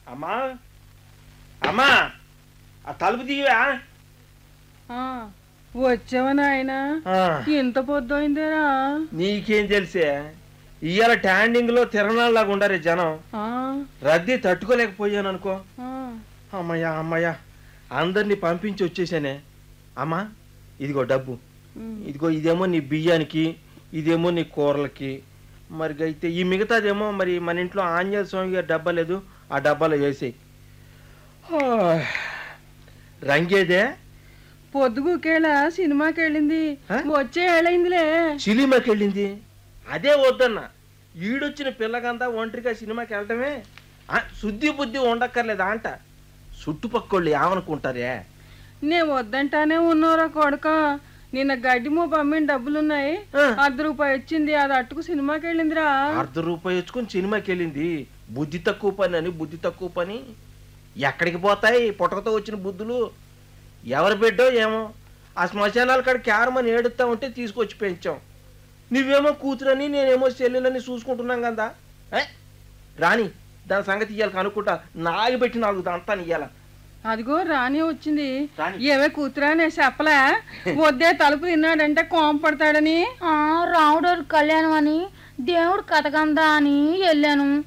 అమ్మా అమ్మా ఆ తలుపు తీయవా ఆ, వచ్చావా నాయన ఆ, ఇంత పొద్దుయిందేరా నీకేం తెలిసే ఇవాళ ట్యాండింగ్ లో తిరణాల్లాగా ఉండరే జనం ఆ, రద్దీ తట్టుకోలేకపోయాను అనుకో ఆ, అమ్మయ్యా అమ్మయ్యా అందరినీ పంపించి వచ్చేసానే అమ్మా ఇదిగో డబ్బు ఉమ్, ఇదిగో ఇదేమో నీ బియ్యానికి ఇదేమో నీ కూరలకి మరి అయితే ఈ మిగతాదేమో మరి మన ఇంట్లో ఆంజనేయ స్వామి గారి డబ్బా లేదు ఆ డబ్బాలో వేసేయి రంగేదే పొద్దుగుకేళ సినిమాకి వెళ్ళింది ఆ? వచ్చే ఏళ్ళైందిలే సినిమాకి వెళ్ళింది అదే వద్దన్న ఈడొచ్చిన పిల్లకంతా ఒంటరిగా సినిమాకి వెళ్ళటమే ఆ, శుద్ధి బుద్ధి ఉండక్కర్లేదా అంట చుట్టుపక్కళ్ళు ఏమనుకుంటారే నే వద్దంటానే ఉన్నోరా కొడక నిన్న గడ్డి మో పంపిన డబ్బులున్నాయి ఆ. అర్ధ రూపాయి వచ్చింది అది అట్టుకు సినిమాకి వెళ్ళిందిరా అర్ధ రూపాయి వచ్చుకొని సినిమాకి వెళ్ళింది బుద్ధి తక్కువ పని అని బుద్ధి తక్కువ పని ఎక్కడికి పోతాయి పుట్టకతో వచ్చిన బుద్ధులు ఎవరు బిడ్డో ఏమో ఆ శ్మశానాల కాడ క్యారమని ఏడుస్తా ఉంటే తీసుకొచ్చి పెంచాం నువ్వేమో కూతురని నేనేమో చెల్లెలని చూసుకుంటున్నాం కదా ఏ? రాని దాని సంగతి ఇయ్యాలి కనుక్కుంటా నాగిపెట్టి నాలుగు అంతా ఇయ్యాల అదిగో రాని వచ్చింది రాణి. ఏమే కూతురా నేను చెప్పలే వద్దే తలుపు తిన్నాడంటే కోమ పడతాడని ఆ రాముడు కళ్యాణం అని దేవుడు కథకందా అని వెళ్ళాను